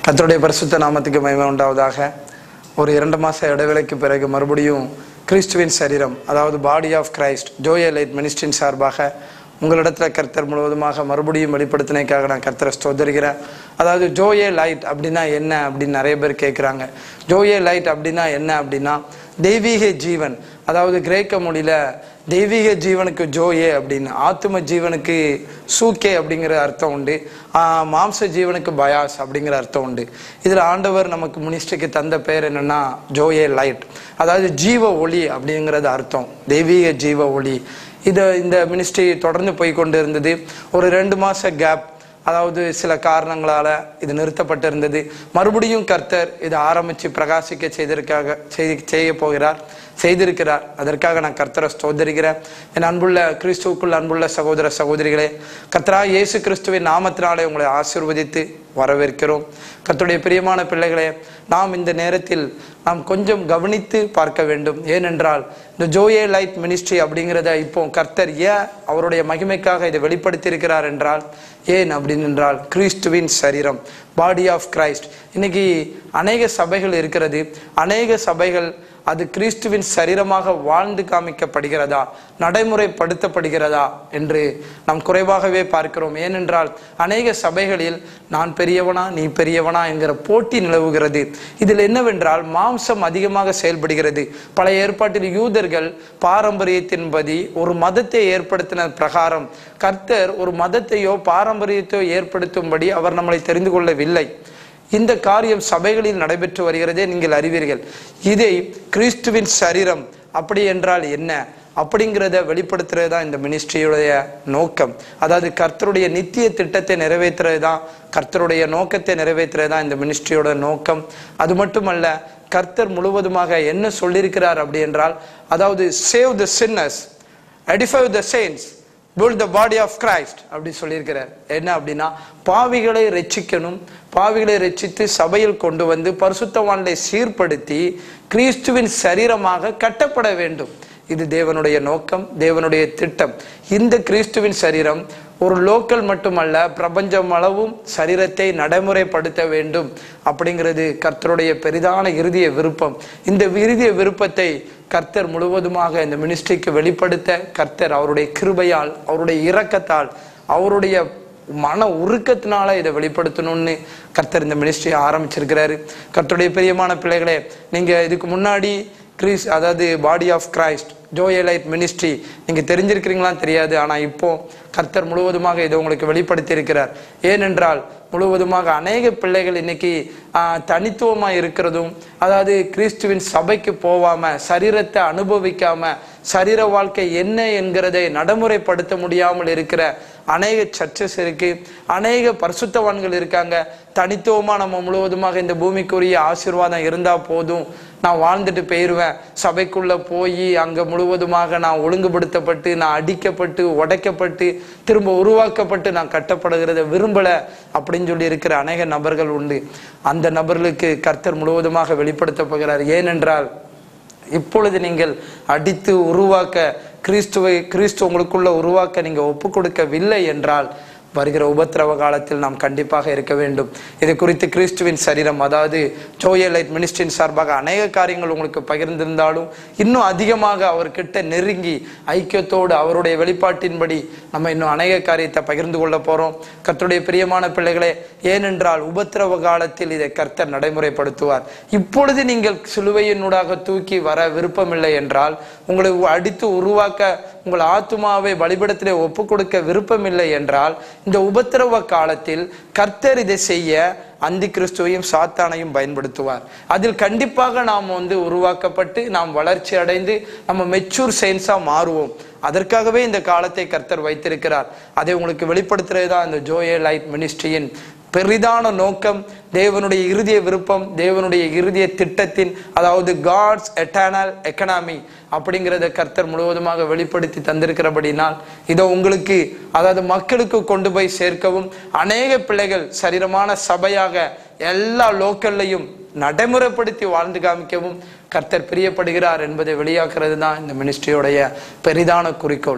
கர்த்தருடைய பரிசுத்த நாமத்துக்கு மகிமை உண்டாவதாக ஒரு இரண்டு மாச இடைவேளைக்கு பிறகு மறுபடியும் கிறிஸ்துவின் சரீரம் அதாவது body of Christ Joy Light மினிஸ்ட்ரின் சார்பாக உங்களிடத்துல கர்த்தர் முழுவதுமாக மறுபடியும் வெளிப்படுத்தினைக்காக நான் கர்த்தரை ஸ்தோத்தரிக்கிறேன் அதாவது ஜோயே லைட் அப்படின்னா என்ன அப்படின்னு நிறைய பேர் கேட்குறாங்க ஜோயே லைட் அப்படின்னா என்ன அப்படின்னா தெய்வீக ஜீவன் அதாவது கிரேக்க மொழியில தெய்வீக ஜீவனுக்கு ஜோயே அப்படின்னு ஆத்தும ஜீவனுக்கு சூக்கே அப்படிங்கிற அர்த்தம் உண்டு ஆஹ் மாம்ச ஜீவனுக்கு பயாஸ் அப்படிங்கிற அர்த்தம் உண்டு இதில் ஆண்டவர் நமக்கு மினிஸ்ட்ரிக்கு தந்த பேர் என்னன்னா ஜோயே லைட் அதாவது ஜீவ ஒளி அப்படிங்கிறது அர்த்தம் தெய்வீக ஜீவ ஒளி இது இந்த மினிஸ்ட்ரி தொடர்ந்து போய் கொண்டு இருந்தது ஒரு ரெண்டு மாச கேப் அதாவது சில காரணங்களால இது நிறுத்தப்பட்டிருந்தது மறுபடியும் கர்த்தர் இதை ஆரம்பிச்சு பிரகாசிக்க செய்திருக்காக செய்- செய்ய போகிறார் செய்திருக்கிறார் அதற்காக நான் கர்த்தரை ஸ்தோத்தரிக்கிறேன் என் அன்புள்ள கிறிஸ்துவுக்குள் அன்புள்ள சகோதர சகோதரிகளே கர்த்தரா இயேசு கிறிஸ்துவின் நாமத்தினாலே உங்களை ஆசீர்வதித்து வரவேற்கிறோம் கர்த்தருடைய பிரியமான பிள்ளைகளே நாம் இந்த நேரத்தில் நாம் கொஞ்சம் கவனித்து பார்க்க வேண்டும் ஏனென்றால் இந்த ஜோயே லைட் மினிஸ்ட்ரி அப்படிங்கிறத இப்போ கர்த்தர் ஏன் அவருடைய மகிமைக்காக இதை வெளிப்படுத்தி இருக்கிறார் என்றால் ஏன் அப்படின்னு என்றால் கிறிஸ்துவின் சரீரம் பாடி ஆஃப் கிரைஸ்ட் இன்னைக்கு அநேக சபைகள் இருக்கிறது அநேக சபைகள் அது கிறிஸ்துவின் சரீரமாக வாழ்ந்து காமிக்கப்படுகிறதா நடைமுறைப்படுத்தப்படுகிறதா என்று நாம் குறைவாகவே பார்க்கிறோம் ஏனென்றால் அநேக சபைகளில் நான் பெரியவனா நீ பெரியவனா என்கிற போட்டி நிலவுகிறது இதில் என்னவென்றால் மாம்சம் அதிகமாக செயல்படுகிறது பழைய ஏற்பாட்டில் யூதர்கள் பாரம்பரியத்தின்படி ஒரு மதத்தை ஏற்படுத்தின பிரகாரம் கர்த்தர் ஒரு மதத்தையோ பாரம்பரியத்தையோ ஏற்படுத்தும்படி அவர் நம்மளை தெரிந்து கொள்ளவில்லை இந்த காரியம் சபைகளில் நடைபெற்று வருகிறதே நீங்கள் அறிவீர்கள் இதை கிறிஸ்துவின் சரீரம் அப்படி என்றால் என்ன அப்படிங்கிறத வெளிப்படுத்துறது தான் இந்த மினிஸ்ட்ரியுடைய நோக்கம் அதாவது கர்த்தருடைய நித்திய திட்டத்தை நிறைவேற்றுறது தான் கர்த்தருடைய நோக்கத்தை நிறைவேற்றுறது தான் இந்த மினிஸ்ட்ரியோட நோக்கம் அது மட்டுமல்ல கர்த்தர் முழுவதுமாக என்ன சொல்லியிருக்கிறார் அப்படி என்றால் அதாவது save the sinners edify the saints build the body of Christ அப்படி சொல்லியிருக்கிறார் என்ன அப்படின்னா பாவிகளை ரட்சிக்கணும் பாவிகளை ரட்சித்து சபையில் கொண்டு வந்து பரிசுத்தவான்களை சீர்படுத்தி கிறிஸ்துவின் சரீரமாக கட்டப்பட வேண்டும் இது தேவனுடைய நோக்கம் தேவனுடைய திட்டம் இந்த கிறிஸ்துவின் சரீரம் ஒரு லோக்கல் மட்டுமல்ல பிரபஞ்சம் அளவும் சரீரத்தை நடைமுறைப்படுத்த வேண்டும் அப்படிங்கிறது கர்த்தருடைய பெரிதான இறுதிய விருப்பம் இந்த இறுதிய விருப்பத்தை கர்த்தர் முழுவதுமாக இந்த மினிஸ்ட்ரிக்கு வெளிப்படுத்த கர்த்தர் அவருடைய கிருபையால் அவருடைய இரக்கத்தால் அவருடைய மன உருக்கத்தினால இதை வெளிப்படுத்தணும்னு கர்த்தர் இந்த மினிஸ்ட்ரியை ஆரம்பிச்சிருக்கிறாரு கர்த்தருடைய பிரியமான பிள்ளைகளே நீங்க இதுக்கு முன்னாடி கிறிஸ் அதாவது body of Christ Joy Light ministry நீங்க தெரிஞ்சிருக்கிறீங்களான்னு தெரியாது ஆனா இப்போ கர்த்தர் முழுவதுமாக இதை உங்களுக்கு வெளிப்படுத்தி இருக்கிறார் ஏனென்றால் முழுவதுமாக அநேக பிள்ளைகள் இன்னைக்கு ஆஹ், தனித்துவமா இருக்கிறதும் அதாவது கிறிஸ்துவின் சபைக்கு போவாம சரீரத்தை அனுபவிக்காம சரீர வாழ்க்கை என்ன என்கிறதை நடைமுறைப்படுத்த முடியாமல் இருக்கிற அநேக சர்ச்சஸ் இருக்கு அநேக பரிசுத்தவான்கள் இருக்காங்க தனித்துவமா நம்ம முழுவதுமாக இந்த பூமிக்குரிய ஆசீர்வாதம் இருந்தா போதும் நான் வாழ்ந்துட்டு போயிடுவேன் சபைக்குள்ள போய் அங்க முழுவதுமாக நான் ஒழுங்குபடுத்தப்பட்டு நான் அடிக்கப்பட்டு உடைக்கப்பட்டு திரும்ப உருவாக்கப்பட்டு நான் கட்டப்படுகிறத விரும்பல அப்படின்னு சொல்லி இருக்கிற அநேக நபர்கள் உண்டு அந்த நபர்களுக்கு கர்த்தர் முழுவதுமாக வெளிப்படுத்த போகிறார் ஏனென்றால் இப்பொழுது நீங்கள் அடித்து உருவாக்க கிறிஸ்துவை கிறிஸ்து உங்களுக்குள்ள உருவாக்க நீங்க ஒப்பு கொடுக்கவில்லை என்றால் வருகிற உபத்திரவ காலத்தில் நாம் கண்டிப்பாக இருக்க வேண்டும் இது குறித்து கிறிஸ்துவின் சரீரம் அதாவது ஜோயலைட் மினிஸ்ட்ரியின் சார்பாக அநேக காரியங்கள் உங்களுக்கு பகிர்ந்திருந்தாலும் இன்னும் அதிகமாக அவர்கிட்ட நெருங்கி ஐக்கியத்தோடு அவருடைய வெளிப்பாட்டின்படி நம்ம இன்னும் அநேக காரியத்தை பகிர்ந்து கொள்ள போறோம் கர்த்தருடைய பிரியமான பிள்ளைகளே ஏனென்றால் உபத்திரவ காலத்தில் இதை கர்த்தர் நடைமுறைப்படுத்துவார் இப்பொழுது நீங்கள் சிலுவையினூடாக தூக்கி வர விருப்பமில்லை என்றால் உங்களை அடித்து உருவாக்க உங்கள் ஆத்துமாவை பலிபடத்திலே ஒப்பு கொடுக்க விருப்பமில்லை என்றால் இந்த உபத்திரவ காலத்தில் கர்த்தர் இதை செய்ய அந்தி கிறிஸ்துவையும் சாத்தானையும் பயன்படுத்துவார் அதில் கண்டிப்பாக நாம் வந்து உருவாக்கப்பட்டு நாம் வளர்ச்சி அடைந்து நம்ம மெச்சூர் சயின்ஸா மாறுவோம் அதற்காகவே இந்த காலத்தை கர்த்தர் வைத்திருக்கிறார் அதை உங்களுக்கு வெளிப்படுத்துறது தான் இந்த ஜோயே லைட் மினிஸ்ட்ரியின் பெரிதான நோக்கம் தேவனுடைய இறுதிய விருப்பம் தேவனுடைய இறுதிய திட்டத்தின் அதாவது காட்ஸ் எட்டர்னல் எக்கனாமி அப்படிங்கிறத கர்த்தர் முழுவதுமாக வெளிப்படுத்தி தந்திருக்கிறபடினால் இதோ உங்களுக்கு அதாவது மக்களுக்கு கொண்டு போய் சேர்க்கவும் அநேக பிள்ளைகள் சரீரமான சபையாக எல்லா லோக்கல்லையும் நடைமுறைப்படுத்தி வாழ்ந்து காமிக்கவும் கர்த்தர் பிரியப்படுகிறார் என்பதை வெளியாக்குறது தான் இந்த மினிஸ்ட்ரியோடைய பெரிதான குறிக்கோள்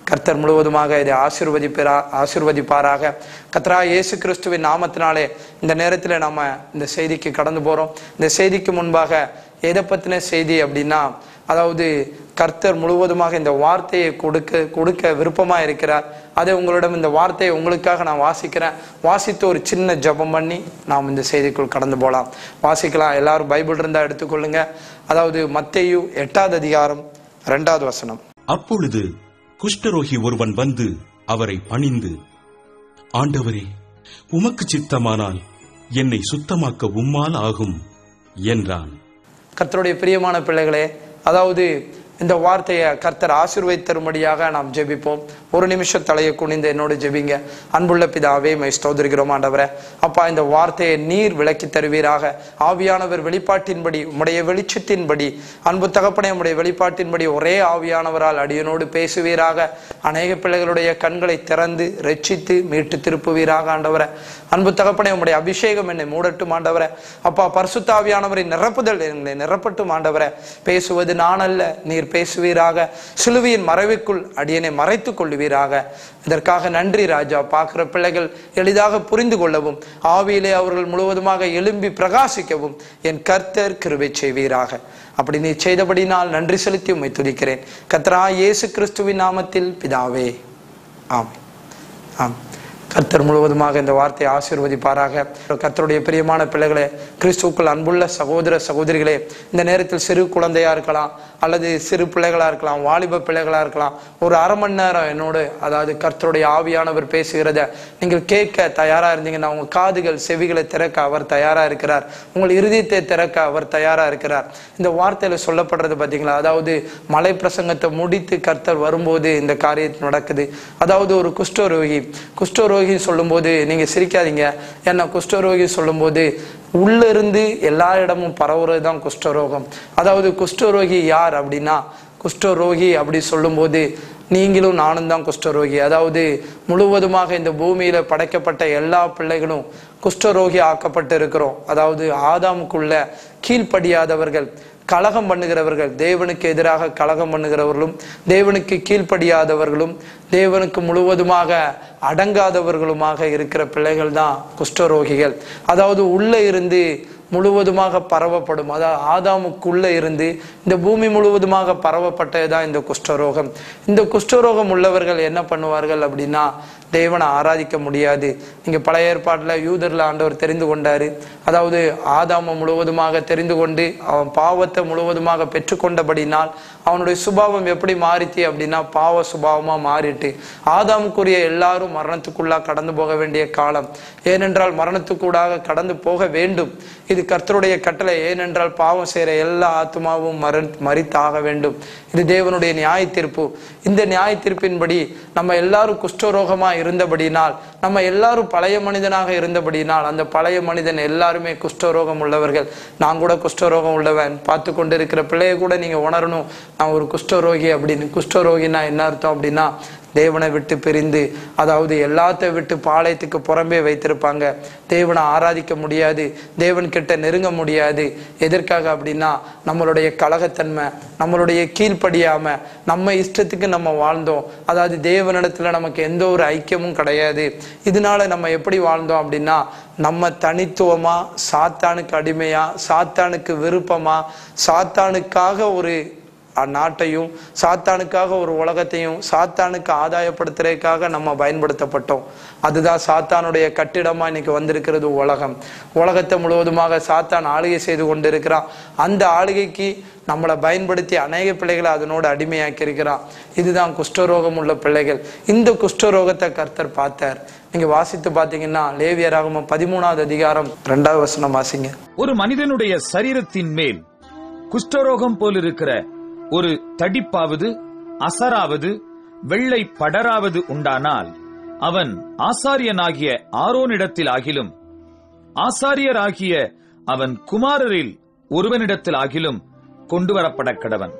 கர்த்தர் முழுவதுமாக இதை ஆசீர்வதிப்பாரா ஆசீர்வதிப்பாராக கர்த்தரா இயேசு கிறிஸ்துவின் நாமத்தினாலே இந்த நேரத்தில் நம்ம இந்த செய்திக்கு கடந்து போகிறோம் இந்த செய்திக்கு முன்பாக எதை பற்றின செய்தி அப்படின்னா அதாவது கர்த்தர் முழுவதுமாக இந்த வார்த்தையை கொடுக்க கொடுக்க விருப்பமாக இருக்கிறார் அதை உங்களிடம் இந்த வார்த்தையை உங்களுக்காக நான் வாசிக்கிறேன் வாசித்து ஒரு சின்ன ஜெபம் பண்ணி நாம் இந்த செய்திக்குள் கடந்து போகலாம் வாசிக்கலாம் எல்லாரும் பைபிள் இருந்தால் எடுத்துக்கொள்ளுங்க அதாவது மத்தேயு எட்டாவது அதிகாரம் ரெண்டாவது வசனம் அப்பொழுது குஷ்டரோகி ஒருவன் வந்து அவரை பணிந்து ஆண்டவரே உமக்கு சித்தமானால் என்னை சுத்தமாக்க உம்மால் ஆகும் என்றான் கர்த்தருடைய பிரியமான பிள்ளைகளே அதாவது இந்த வார்த்தையை கர்த்தர் ஆசீர்வதித்தரும்படியாக நாம் ஜெபிப்போம் ஒரு நிமிஷம் தலையை குனிந்து என்னோடு ஜெபிங்க அன்புள்ள பிதாவே மை ஸ்தோதரிக்கிறோம் ஆண்டவரே அப்பா இந்த வார்த்தையை நீர் விளக்கி தருவீராக ஆவியானவர் வெளிப்பாட்டின்படி உம்முடைய வெளிச்சத்தின்படி அன்பு தகப்பனே உம்முடைய வெளிப்பாட்டின்படி ஒரே ஆவியானவரால் அடியனோடு பேசுவீராக அநேக பிள்ளைகளுடைய கண்களை திறந்து ரட்சித்து மீட்டு திருப்புவீராக ஆண்டவரே அன்பு தகப்பனே உம்முடைய அபிஷேகம் என்னை மூடட்டும் ஆண்டவரே அப்பா பரிசுத்தாவியானவரை நிரப்புதல் எங்களை நிரப்பட்டும் ஆண்டவரே பேசுவது நான் அல்ல நீர் பேசுவீராக சிலுவையின் மறைவுக்குள் அடியனை மறைத்துக் கொள்ளுவீராக இதற்காக நன்றி ராஜா பார்க்கிற பிள்ளைகள் எளிதாக புரிந்து கொள்ளவும் ஆவியிலே அவர்கள் முழுவதுமாக எழும்பி பிரகாசிக்கவும் என் கர்த்தர் கிருபை செய்வீராக அப்படி நீ செய்தபடினால் நன்றி செலுத்தி உம்மை துதிக்கிறேன் கர்த்தரா இயேசு கிறிஸ்துவின் நாமத்தில் பிதாவே ஆம் ஆம் கர்த்தர் முழுவதுமாக இந்த வார்த்தையை ஆசீர்வதிப்பாராக கர்த்தருடைய பிரியமான பிள்ளைகளே கிறிஸ்துவுக்குள் அன்புள்ள சகோதர சகோதரிகளே இந்த நேரத்தில் சிறு குழந்தையா இருக்கலாம் அல்லது சிறு பிள்ளைகளா இருக்கலாம் வாலிப பிள்ளைகளா இருக்கலாம் ஒரு அரை மணி நேரம் என்னோடு அதாவது கர்த்தருடைய ஆவியானவர் பேசுகிறத நீங்கள் கேட்க தயாரா இருந்தீங்கன்னா உங்க காதுகள் செவிகளை திறக்க அவர் தயாரா இருக்கிறார் உங்கள் இருதயத்தை திறக்க அவர் தயாரா இருக்கிறார் இந்த வார்த்தையில சொல்லப்படுறது பாத்தீங்களா அதாவது மலை பிரசங்கத்தை முடித்து கர்த்தர் வரும்போது இந்த காரியம் நடக்குது அதாவது ஒரு குஷ்டரோகி குஷ்டரோகி சொல்லும்போது நீங்க சிரிக்காதீங்க ஏன்னா குஷ்டரோகி சொல்லும்போது உள்ள இருந்து எல்லா இடமும் பரவுறது தான் குஷ்டரோகம் அதாவது குஷ்டரோகி யார் அப்படின்னா குஷ்டரோகி அப்படி சொல்லும்போது நீங்களும் நானும் தான் குஷ்டரோகி அதாவது முழுவதுமாக இந்த பூமியில படைக்கப்பட்ட எல்லா பிள்ளைகளும் குஷ்டரோகி ஆக்கப்பட்டு இருக்கிறோம் அதாவது ஆதாமுக்குள்ள கீழ்ப்படியாதவர்கள் கலகம் பண்ணுகிறவர்கள் தேவனுக்கு எதிராக கலகம் பண்ணுகிறவர்களும் தேவனுக்கு கீழ்ப்படியாதவர்களும் தேவனுக்கு முழுவதுமாக அடங்காதவர்களுமாக இருக்கிற பிள்ளைகள் தான் குஷ்டரோகிகள் அதாவது உள்ள இருந்து முழுவதுமாக பரவப்படும் அதாவது ஆதாமுக்குள்ள இருந்து இந்த பூமி முழுவதுமாக பரவப்பட்டதுதான் இந்த குஷ்டரோகம் இந்த குஷ்டரோகம் உள்ளவர்கள் என்ன பண்ணுவார்கள் அப்படின்னா தேவனை ஆராதிக்க முடியாது நீங்க பழைய ஏற்பாட்டில் யூதர்ல ஆண்டவர் தெரிந்து கொண்டாரு அதாவது ஆதாம முழுவதுமாக தெரிந்து கொண்டு அவன் பாவத்தை முழுவதுமாக பெற்றுக்கொண்டபடினால் அவனுடைய சுபாவம் எப்படி மாறிச்சு அப்படின்னா பாவ சுபாவமா மாறிட்டு ஆதாமுக்குரிய எல்லாரும் மரணத்துக்குள்ளா கடந்து போக வேண்டிய காலம் ஏனென்றால் மரணத்துக்கூடாக கடந்து போக வேண்டும் இது கர்த்தருடைய கட்டளை ஏனென்றால் பாவம் செய்யற எல்லா ஆத்மாவும் மர மறித்தாக வேண்டும் இது தேவனுடைய நியாய தீர்ப்பு இந்த நியாய தீர்ப்பின்படி நம்ம எல்லாரும் குஷ்டரோகமா இருந்தபடினால் நம்ம எல்லாரும் பழைய மனிதனாக இருந்தபடினால் அந்த பழைய மனிதன் எல்லாருமே குஷ்டரோகம் உள்ளவர்கள் நான் கூட குஷ்டரோகம் உள்ளவன் பார்த்து கொண்டு இருக்கிற பிள்ளைய கூட நீங்க உணரணும் நான் ஒரு குஷ்டரோகி அப்படின்னு குஷ்டரோகினா என்ன அர்த்தம் அப்படின்னா தேவனை விட்டு பிரிந்து அதாவது எல்லாத்தை விட்டு பாளையத்துக்கு புறம்பே வைத்திருப்பாங்க தேவனை ஆராதிக்க முடியாது தேவன் கிட்ட நெருங்க முடியாது எதற்காக அப்படின்னா நம்மளுடைய கலகத்தன்மை நம்மளுடைய கீழ்ப்படியாம நம்ம இஷ்டத்துக்கு நம்ம வாழ்ந்தோம் அதாவது தேவனிடத்துல நமக்கு எந்த ஒரு ஐக்கியமும் கிடையாது இதனால நம்ம எப்படி வாழ்ந்தோம் அப்படின்னா நம்ம தனித்துவமா சாத்தானுக்கு அடிமையா சாத்தானுக்கு விருப்பமா சாத்தானுக்காக ஒரு நாட்டையும் சாத்தானுக்காக ஒரு உலகத்தையும் சாத்தானுக்கு ஆதாயப்படுத்துறதுக்காக நம்ம பயன்படுத்தப்பட்டோம் அதுதான் சாத்தானுடைய கட்டிடமா இன்னைக்கு வந்திருக்கிறது உலகம் உலகத்தை முழுவதுமாக சாத்தான் ஆளுகை செய்து கொண்டிருக்கிறான் அந்த ஆளுகைக்கு நம்மளை பயன்படுத்தி அநேக பிள்ளைகளை அதனோடு அடிமையாக்கி இருக்கிறான் இதுதான் குஷ்டரோகம் உள்ள பிள்ளைகள் இந்த குஷ்டரோகத்தை கர்த்தர் பார்த்தார் நீங்க வாசித்து பாத்தீங்கன்னா லேவியராகமம் பதிமூணாவது அதிகாரம் ரெண்டாவது வசனம் வாசிங்க ஒரு மனிதனுடைய சரீரத்தின் மேல் குஷ்டரோகம் போலிருக்கிற ஒரு தடிப்பாவது அசராவது வெள்ளை படராவது உண்டானால் அவன் ஆசாரியனாகிய ஆரோனிடத்தில் ஆகிலும் ஆசாரியராகிய அவன் குமாரரில் ஒருவனிடத்தில் ஆகிலும் கொண்டு வரப்பட கடவன்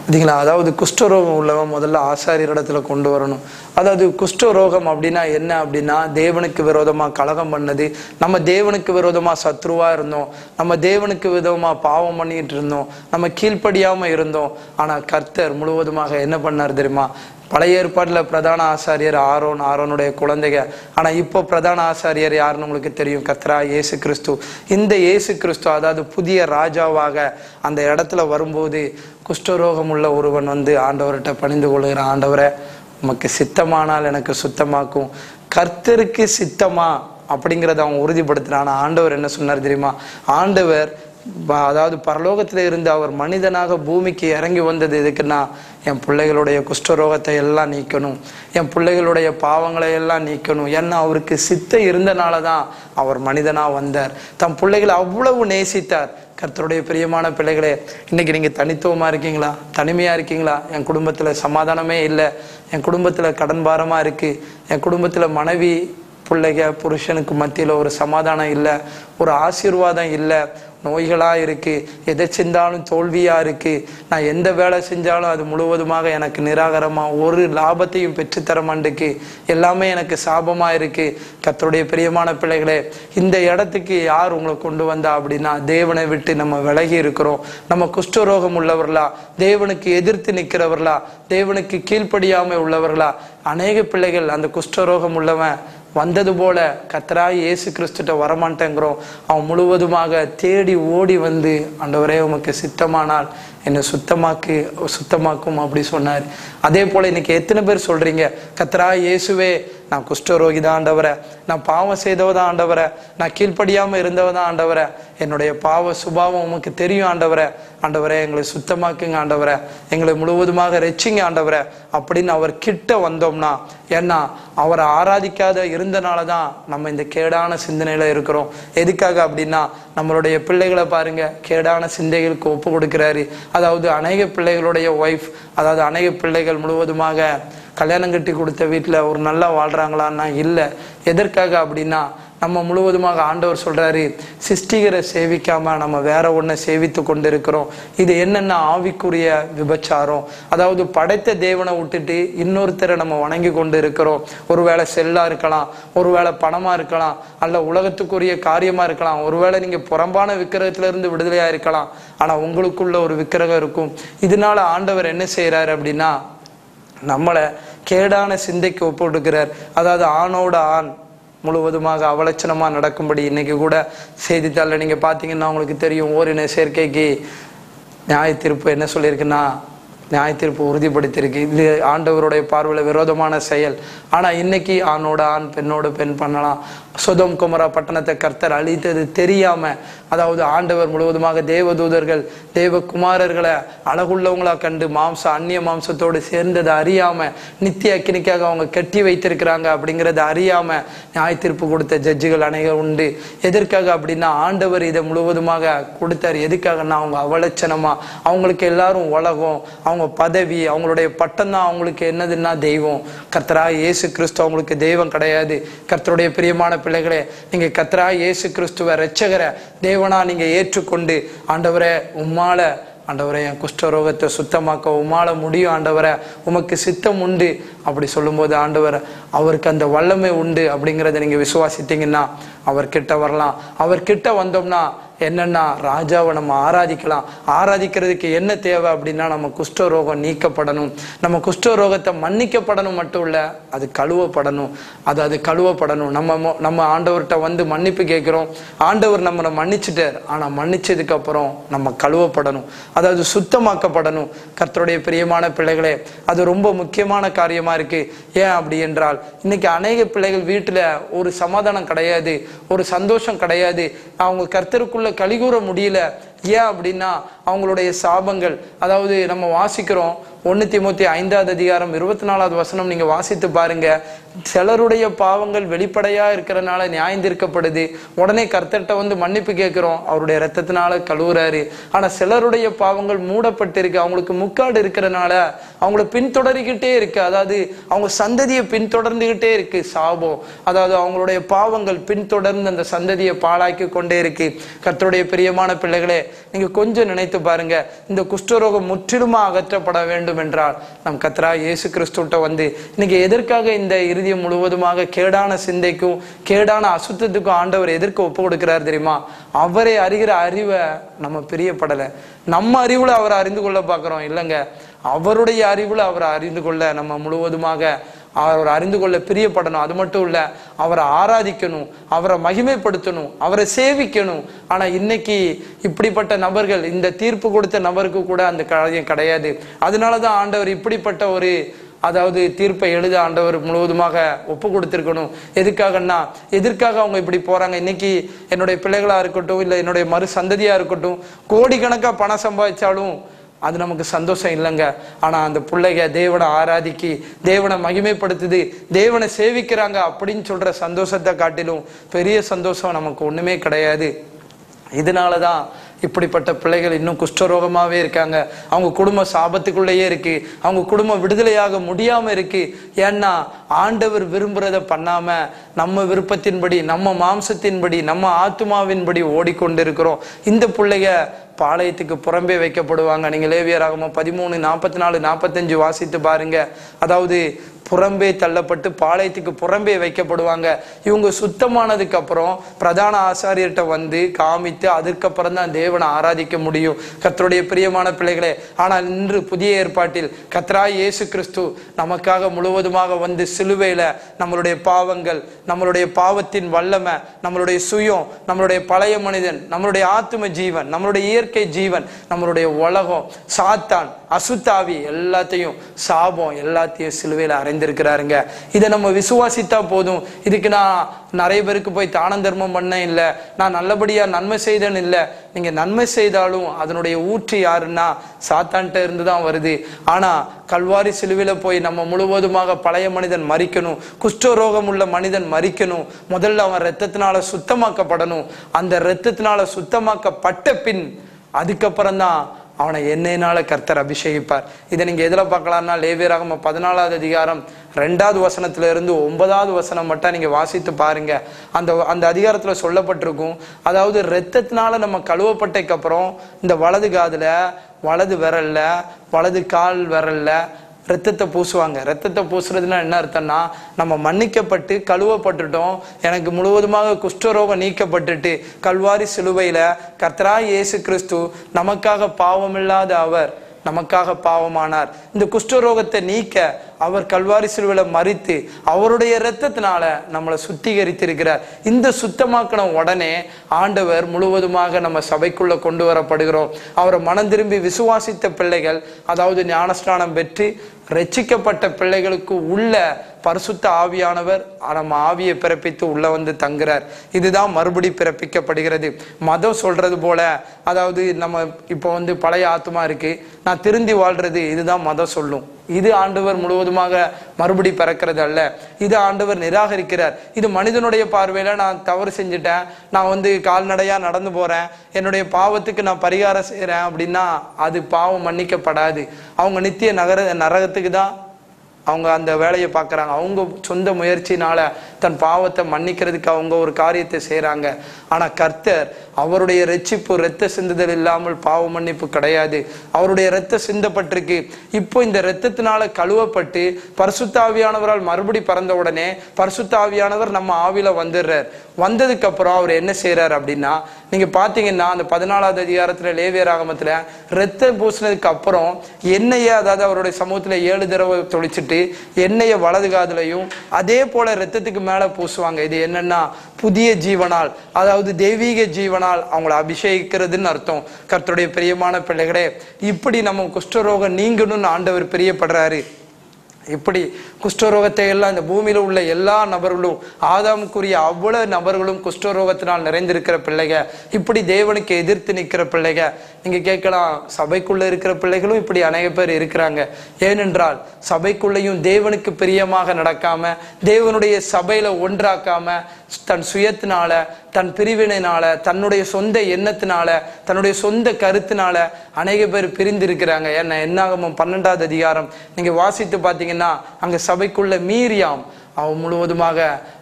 பார்த்தீங்களா அதாவது குஷ்டரோகம் உள்ளவன் முதல்ல ஆசாரியர் இடத்துல கொண்டு வரணும் அதாவது குஷ்டரோகம் அப்படின்னா என்ன அப்படின்னா தேவனுக்கு விரோதமா கலகம் பண்ணது நம்ம தேவனுக்கு விரோதமா சத்ருவா இருந்தோம் நம்ம தேவனுக்கு விரோதமா பாவம் பண்ணிட்டு இருந்தோம் நம்ம கீழ்ப்படியாம இருந்தோம் ஆனா கர்த்தர் முழுவதுமாக என்ன பண்ணார் தெரியுமா பழைய ஏற்பாட்டில் பிரதான ஆசாரியர் ஆரோன் ஆரோனுடைய குழந்தைங்க ஆனா இப்போ பிரதான ஆசாரியர் யாருன்னு உங்களுக்கு தெரியும் கத்ரா இயேசு கிறிஸ்து இந்த இயேசு கிறிஸ்து அதாவது புதிய ராஜாவாக அந்த இடத்துல வரும்போது குஷ்டரோகம் உள்ள ஒருவன் வந்து ஆண்டவர்கிட்ட பணிந்து கொள்கிறான் ஆண்டவரை உமக்கு சித்தமானால் எனக்கு சுத்தமாக்கும் கர்த்தருக்கு சித்தமா அப்படிங்கிறத அவன் உறுதிப்படுத்தினான் ஆனா ஆண்டவர் என்ன சொன்னார் தெரியுமா ஆண்டவர் ப- அதாவது பரலோகத்துல இருந்து அவர் மனிதனாக பூமிக்கு இறங்கி வந்தது எதுக்குன்னா என் பிள்ளைகளுடைய குஷ்டரோகத்தை எல்லாம் நீக்கணும் என் பிள்ளைகளுடைய பாவங்களை எல்லாம் நீக்கணும் ஏன்னா அவருக்கு சித்த இருந்தனால தான் அவர் மனிதனா வந்தார் தம் பிள்ளைகளை அவ்வளவு நேசித்தார் கர்த்தருடைய பிரியமான பிள்ளைகளே இன்னைக்கு நீங்க தனித்துவமா இருக்கீங்களா தனிமையா இருக்கீங்களா என் குடும்பத்துல சமாதானமே இல்லை என் குடும்பத்துல கடன் பாரமா இருக்கு என் குடும்பத்துல மனைவி பிள்ளைக புருஷனுக்கு மத்தியில் ஒரு சமாதானம் இல்லை ஒரு ஆசீர்வாதம் இல்லை நோய்களா இருக்கு எதை செஞ்சாலும் தோல்வியா இருக்கு நான் எந்த வேலை செஞ்சாலும் அது முழுவதுமாக எனக்கு நிராகரமா ஒரு லாபத்தையும் பெற்றுத்தர மாட்டுக்கு எல்லாமே எனக்கு சாபமா இருக்கு கர்த்தருடைய பிரியமான பிள்ளைகளே இந்த இடத்துக்கு யார் உங்களை கொண்டு வந்தா அப்படின்னா தேவனை விட்டு நம்ம விலகி இருக்கிறோம் நம்ம குஷ்டரோகம் உள்ளவர்களா தேவனுக்கு எதிர்த்து நிற்கிறவர்களா தேவனுக்கு கீழ்ப்படியாம உள்ளவர்களா அநேக பிள்ளைகள் அந்த குஷ்டரோகம் உள்ளவன் வந்தது போல கத்தராய் இயேசு கிறிஸ்துட்ட வரமாட்டேங்கிறோம் அவன் முழுவதுமாக தேடி ஓடி வந்து ஆண்டவரே உமக்கு சித்தமானால் என்னை சுத்தமாக்கு சுத்தமாக்கும் அப்படி சொன்னார் அதே போல இன்னைக்கு எத்தனை பேர் சொல்றீங்க கத்தரா இயேசுவே நான் குஷ்டரோகி தான் ஆண்டவரை நான் பாவம் செய்தவ தான் ஆண்டவரை நான் கீழ்ப்படியாம இருந்தவ தான் ஆண்டவரை என்னுடைய பாவ சுபாவம் உமக்கு தெரியும் ஆண்டவரை ஆண்டவரே எங்களை சுத்தமாக்குங்க ஆண்டவரை எங்களை முழுவதுமாக ரெச்சிங்க ஆண்டவரை அப்படின்னு அவர் கிட்ட வந்தோம்னா ஏன்னா அவரை ஆராதிக்காத இருந்தனால தான் நம்ம இந்த கேடான சிந்தனையில இருக்கிறோம் எதுக்காக அப்படின்னா நம்மளுடைய பிள்ளைகளை பாருங்க கேடான சிந்தைகளுக்கு ஒப்பு கொடுக்கிறாரு அதாவது அநேக பிள்ளைகளுடைய ஒய்ஃப் அதாவது அநேக பிள்ளைகள் முழுவதுமாக கல்யாணம் கட்டி கொடுத்த வீட்டில் ஒரு நல்லா வாழ்றாங்களான்னா இல்லை எதற்காக அப்படின்னா நம்ம முழுவதுமாக ஆண்டவர் சொல்றாரு சிருஷ்டிகரை சேவிக்காம நம்ம வேற ஒன்றை சேவித்து கொண்டு இருக்கிறோம் இது என்னென்ன ஆவிக்குரிய விபச்சாரம் அதாவது படைத்த தேவனை விட்டுட்டு இன்னொருத்தரை நம்ம வணங்கி கொண்டு இருக்கிறோம் ஒருவேளை செல்லா இருக்கலாம் ஒருவேளை பணமா இருக்கலாம் அல்ல உலகத்துக்குரிய காரியமா இருக்கலாம் ஒருவேளை நீங்க புறம்பான விக்கிரகத்துல இருந்து விடுதலையா இருக்கலாம் ஆனா உங்களுக்குள்ள ஒரு விக்கிரகம் இருக்கும் இதனால ஆண்டவர் என்ன செய்யறாரு அப்படின்னா நம்மளை கேடான சிந்தைக்கு ஒப்பு கொடுக்கிறார் அதாவது ஆணோட ஆண் முழுவதுமாக அவலட்சணமா நடக்கும்படி இன்னைக்கு கூட செய்தித்தாளில் நீங்க பாத்தீங்கன்னா உங்களுக்கு தெரியும் ஓரின சேர்க்கைக்கு நியாய தீர்ப்பு என்ன சொல்லியிருக்குன்னா நியாய தீர்ப்பு உறுதிப்படுத்தியிருக்கு இது ஆண்டவருடைய பார்வையில் விரோதமான செயல் ஆனா இன்னைக்கு ஆணோட ஆண் பெண்ணோட பெண் பண்ணலாம் சொதம் குமரா பட்டணத்தை கர்த்தர் அழித்தது தெரியாம அதாவது ஆண்டவர் முழுவதுமாக தேவதூதர்கள் தேவகுமாரர்களை அழகுள்ளவங்களா கண்டு மாம்சம் அந்நிய மாம்சத்தோடு சேர்ந்ததை அறியாம நித்திய அக்கினிக்காக அவங்க கட்டி வைத்திருக்கிறாங்க அப்படிங்கறத அறியாம நியாய தீர்ப்பு கொடுத்த ஜட்ஜுகள் அநேகம் உண்டு எதற்காக அப்படின்னா ஆண்டவர் இதை முழுவதுமாக கொடுத்தார் எதுக்காகன்னா அவங்க அவலட்சணமா அவங்களுக்கு எல்லாரும் உலகம் அவங்க பதவி அவங்களுடைய பட்டம் தான் அவங்களுக்கு என்னதுன்னா தெய்வம் கர்த்தரா இயேசு கிறிஸ்து அவங்களுக்கு தெய்வம் கிடையாது கர்த்தருடைய பிரியமான பிள்ளைகளே நீங்க கர்த்தரா இயேசு கிறிஸ்துவ ரட்சகரை தேவனா நீங்க ஏற்றுக்கொண்டு ஆண்டவரே உம்மால ஆண்டவரே என் குஷ்டரோகத்தை சுத்தமாக்க உமால முடியும் ஆண்டவரை உமக்கு சித்தம் உண்டு அப்படி சொல்லும்போது ஆண்டவர் அவருக்கு அந்த வல்லமை உண்டு அப்படிங்கிறத நீங்க விசுவாசித்தீங்கன்னா அவர் கிட்ட வரலாம் அவர் கிட்ட வந்தோம்னா என்னன்னா ராஜாவை நம்ம ஆராதிக்கலாம் ஆராதிக்கிறதுக்கு என்ன தேவை அப்படின்னா நம்ம குஷ்டரோகம் நீக்கப்படணும் நம்ம குஷ்டரோகத்தை மன்னிக்கப்படணும் மட்டும் இல்ல அது கழுவப்படணும் அது அது கழுவப்படணும் நம்ம மொ- நம்ம ஆண்டவர்கிட்ட வந்து மன்னிப்பு கேட்கிறோம் ஆண்டவர் நம்மளை மன்னிச்சிட்டார் ஆனா மன்னிச்சதுக்கு அப்புறம் நம்ம கழுவப்படணும் அதாவது சுத்தமாக்கப்படணும் கர்த்தருடைய பிரியமான பிள்ளைகளே அது ரொம்ப முக்கியமான காரியமா இருக்கு ஏன் அப்படி என்றால் இன்னைக்கு அநேக பிள்ளைகள் வீட்டுல ஒரு சமாதானம் கிடையாது ஒரு சந்தோஷம் கிடையாது அவங்க கர்த்தருக்குள்ள கலிகூற முடியல ஏன் அப்படின்னா அவங்களுடைய சாபங்கள் அதாவது நம்ம வாசிக்கிறோம் ஒன்னு திமுத்தி ஐந்தாவது அதிகாரம் இருபத்தி நாலாவது வசனம் நீங்க வாசித்து பாருங்க சிலருடைய பாவங்கள் வெளிப்படையா இருக்கிறனால நியாயந்திருக்கப்படுது உடனே கர்த்தர்ட்ட வந்து மன்னிப்பு கேட்கிறோம் அவருடைய ரத்தத்தினால கழுவுறாரு ஆனா சிலருடைய பாவங்கள் மூடப்பட்டிருக்கு அவங்களுக்கு முக்காடு இருக்கிறனால அவங்கள பின்தொடரிக்கிட்டே இருக்கு அதாவது அவங்க சந்ததியை பின்தொடர்ந்துகிட்டே இருக்கு சாபம் அதாவது அவங்களுடைய பாவங்கள் பின்தொடர்ந்து அந்த சந்ததியை பாழாக்கி கொண்டே இருக்கு கர்த்தருடைய பிரியமான பிள்ளைகளே நீங்க கொஞ்சம் நினைத்து பாருங்க இந்த குஷ்டரோகம் முற்றிலுமா அகற்றப்பட வேண்டும் என்றால் நம் கத்ரா இயேசு கிறிஸ்துட்ட வந்து இன்னைக்கு எதற்காக இந்த இறுதியம் முழுவதுமாக கேடான சிந்தைக்கும் கேடான அசுத்தத்துக்கும் ஆண்டவர் எதற்கு ஒப்பு கொடுக்கிறார் தெரியுமா அவரை அறிகிற அறிவை நம்ம பிரியப்படலை நம்ம அறிவுல அவரை அறிந்து கொள்ள பார்க்கிறோம் இல்லைங்க அவருடைய அறிவுல அவரை அறிந்து கொள்ள நம்ம முழுவதுமாக அவர் அறிந்து கொள்ள பிரியப்படணும் அது மட்டும் இல்ல அவரை ஆராதிக்கணும் அவரை மகிமைப்படுத்தணும் அவரை சேவிக்கணும் ஆனா இன்னைக்கு இப்படிப்பட்ட நபர்கள் இந்த தீர்ப்பு கொடுத்த நபருக்கு கூட அந்த காரியம் கிடையாது அதனாலதான் ஆண்டவர் இப்படிப்பட்ட ஒரு அதாவது தீர்ப்பை எழுத ஆண்டவர் முழுவதுமாக ஒப்பு கொடுத்திருக்கணும் எதுக்காகன்னா எதற்காக அவங்க இப்படி போறாங்க இன்னைக்கு என்னுடைய பிள்ளைகளா இருக்கட்டும் இல்ல என்னுடைய மறு சந்ததியா இருக்கட்டும் கோடிக்கணக்கா பணம் சம்பாதிச்சாலும் அது நமக்கு சந்தோஷம் இல்லைங்க ஆனா அந்த பிள்ளைங்க தேவனை ஆராதிக்கி தேவனை மகிமைப்படுத்துது தேவனை சேவிக்கிறாங்க அப்படின்னு சொல்ற சந்தோஷத்தை காட்டிலும் பெரிய சந்தோஷம் நமக்கு ஒண்ணுமே கிடையாது இதனாலதான் இப்படிப்பட்ட பிள்ளைகள் இன்னும் குஷ்டரோகமாவே இருக்காங்க அவங்க குடும்ப சாபத்துக்குள்ளேயே இருக்கு அவங்க குடும்பம் விடுதலையாக முடியாம இருக்கு ஏன்னா ஆண்டவர் விரும்புறத பண்ணாம நம்ம விருப்பத்தின்படி நம்ம மாம்சத்தின்படி நம்ம ஆத்மாவின்படி ஓடிக்கொண்டிருக்கிறோம் இந்த பிள்ளைங்க பாளையத்துக்கு புறம்பே வைக்கப்படுவாங்க நீங்க லேவியராகம பதிமூணு நாற்பத்தி நாலு நாற்பத்தஞ்சு வாசித்து பாருங்க அதாவது புறம்பே தள்ளப்பட்டு பாளையத்துக்கு புறம்பே வைக்கப்படுவாங்க இவங்க சுத்தமானதுக்கு அப்புறம் பிரதான ஆசாரியர்கிட்ட வந்து காமித்து அதுக்கப்புறம் தான் தேவனை ஆராதிக்க முடியும் கர்த்தருடைய பிரியமான பிள்ளைகளே ஆனால் இன்று புதிய ஏற்பாட்டில் கத்ராய் இயேசு கிறிஸ்து நமக்காக முழுவதுமாக வந்து சிலுவையில நம்மளுடைய பாவங்கள் நம்மளுடைய பாவத்தின் வல்லமை நம்மளுடைய சுயம் நம்மளுடைய பழைய மனிதன் நம்மளுடைய ஆத்தும ஜீவன் நம்மளுடைய இயற்கை ஜீவன் நம்மளுடைய உலகம் சாத்தான் அசுத்தாவி எல்லாத்தையும் சாபம் எல்லாத்தையும் சிலுவையில அறைந்திருக்கிறாருங்க இதை நம்ம விசுவாசித்தா போதும் இதுக்கு நான் நிறைய பேருக்கு போய் தான தர்மம் பண்ண இல்லை நான் நல்லபடியா நன்மை செய்தேன்னு இல்லை நீங்க நன்மை செய்தாலும் அதனுடைய ஊற்று யாருன்னா சாத்தான்ட்ட இருந்து தான் வருது ஆனா கல்வாரி சிலுவையில போய் நம்ம முழுவதுமாக பழைய மனிதன் மறிக்கணும் குஷ்டரோகம் உள்ள மனிதன் மறிக்கணும் முதல்ல அவன் ரத்தத்தினால சுத்தமாக்கப்படணும் அந்த ரத்தத்தினால சுத்தமாக்கப்பட்ட பின் அதுக்கப்புறம் தான் அவனை எண்ணெயினால கர்த்தர் அபிஷேகிப்பார் இதை நீங்க எதுல பார்க்கலாம்னா லேவியராகம பதினாலாவது அதிகாரம் ரெண்டாவது வசனத்துல இருந்து ஒன்பதாவது வசனம் மட்டும் நீங்க வாசித்து பாருங்க அந்த அந்த அதிகாரத்துல சொல்லப்பட்டிருக்கும் அதாவது ரத்தத்தினால நம்ம கழுவப்பட்டதுக்கு அப்புறம் இந்த வலது காதுல வலது விரல்ல வலது கால் விரல்ல ரத்தத்தை பூசுவாங்க ரத்தத்தை பூசுறதுன்னா என்ன அர்த்தம்னா நம்ம மன்னிக்கப்பட்டு கழுவப்பட்டுட்டோம் எனக்கு முழுவதுமாக குஷ்டரோகம் நீக்கப்பட்டுட்டு கல்வாரி சிலுவையில கர்த்தரா இயேசு கிறிஸ்து நமக்காக பாவமில்லாத அவர் நமக்காக பாவமானார் இந்த குஷ்டரோகத்தை நீக்க அவர் கல்வாரி சிலுவையில மறித்து அவருடைய இரத்தத்தினால நம்மளை சுத்திகரித்திருக்கிறார் இந்த சுத்தமாக்கின உடனே ஆண்டவர் முழுவதுமாக நம்ம சபைக்குள்ள கொண்டு வரப்படுகிறோம் அவரை மனம் திரும்பி விசுவாசித்த பிள்ளைகள் அதாவது ஞானஸ்நானம் பெற்று ரட்சிக்கப்பட்ட பிள்ளைகளுக்கு உள்ள பரிசுத்த ஆவியானவர் நம்ம ஆவியை பிறப்பித்து உள்ள வந்து தங்குறார் இதுதான் மறுபடி பிறப்பிக்கப்படுகிறது மதம் சொல்றது போல அதாவது நம்ம இப்போ வந்து பழைய ஆத்மா இருக்கு நான் திருந்தி வாழ்றது இதுதான் மதம் சொல்லும் இது ஆண்டவர் முழுவதுமாக மறுபடி பிறக்கிறது அல்ல இது ஆண்டவர் நிராகரிக்கிறார் இது மனிதனுடைய பார்வையில நான் தவறு செஞ்சுட்டேன் நான் வந்து கால்நடையா நடந்து போறேன் என்னுடைய பாவத்துக்கு நான் பரிகாரம் செய்யறேன் அப்படின்னா அது பாவம் மன்னிக்கப்படாது அவங்க நித்திய நகர நரகத்துக்கு தான் அவங்க அந்த வேலையை பார்க்குறாங்க அவங்க சொந்த முயற்சினால தன் பாவத்தை மன்னிக்கிறதுக்கு அவங்க ஒரு காரியத்தை செய்கிறாங்க ஆனால் கர்த்தர் அவருடைய ரட்சிப்பு இரத்த சிந்துதல் இல்லாமல் பாவ மன்னிப்பு கிடையாது அவருடைய இரத்த சிந்தப்பட்டிருக்கு இப்போ இந்த இரத்தத்தினால கழுவப்பட்டு பரிசுத்தாவியானவரால் மறுபடி பிறந்த உடனே பரிசுத்தாவியானவர் நம்ம ஆவில வந்துடுறார் வந்ததுக்கு அப்புறம் அவர் என்ன செய்றார் அப்படின்னா நீங்க பாத்தீங்கன்னா அந்த பதினாலாவது அதிகாரத்துல லேவியராகமத்துல ரத்தம் பூசினதுக்கு அப்புறம் எண்ணெயை அதாவது அவருடைய சமூகத்துல ஏழு தடவை தொளிச்சிட்டு எண்ணெயை வலது காதுலையும் அதே போல ரத்தத்துக்கு மேல பூசுவாங்க இது என்னன்னா புதிய ஜீவனால் அதாவது தெய்வீக ஜீவனால் அவங்கள அபிஷேகிக்கிறதுன்னு அர்த்தம் கர்த்தருடைய பிரியமான பிள்ளைகளே இப்படி நம்ம குஷ்டரோகம் நீங்கணும்னு ஆண்டவர் பிரியப்படுறாரு இப்படி குஷ்டரோகத்தை எல்லாம் இந்த பூமியில உள்ள எல்லா நபர்களும் ஆதாமுக்குரிய அவ்வளவு நபர்களும் குஷ்டரோகத்தினால் நிறைந்திருக்கிற பிள்ளைக இப்படி தேவனுக்கு எதிர்த்து நிற்கிற பிள்ளைக நீங்க கேட்கலாம் சபைக்குள்ள இருக்கிற பிள்ளைகளும் இப்படி அநேக பேர் இருக்கிறாங்க ஏனென்றால் சபைக்குள்ளேயும் தேவனுக்கு பிரியமாக நடக்காம தேவனுடைய சபையில ஒன்றாக்காம தன் சுயத்தினால தன் பிரிவினைனால தன்னுடைய சொந்த எண்ணத்தினால தன்னுடைய சொந்த கருத்தினால அநேக பேர் பிரிந்து இருக்கிறாங்க ஏன்னா என்னாகமும் பன்னெண்டாவது அதிகாரம் நீங்க வாசித்து பார்த்தீங்கன்னா அங்க சபைக்குள்ள மீரியாம் அவன் முழுவதுமாக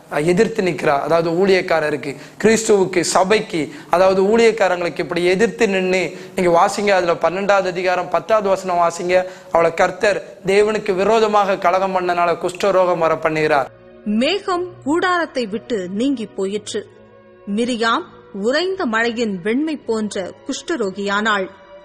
அஹ், எதிர்த்து நிற்கிறா அதாவது ஊழியக்காரருக்கு கிறிஸ்துவுக்கு சபைக்கு அதாவது ஊழியக்காரங்களுக்கு இப்படி எதிர்த்து நின்று நீங்க வாசிங்க அதுல பன்னெண்டாவது அதிகாரம் பத்தாவது வசனம் வாசிங்க அவளை கர்த்தர் தேவனுக்கு விரோதமாக கலகம் பண்ணனால குஷ்டரோகம் வர பண்ணுகிறார் மேகம் கூடாரத்தை விட்டு நீங்கி போயிற்று மிரியாம் உறைந்த மழையின் வெண்மை போன்ற குஷ்டரோகியானாள்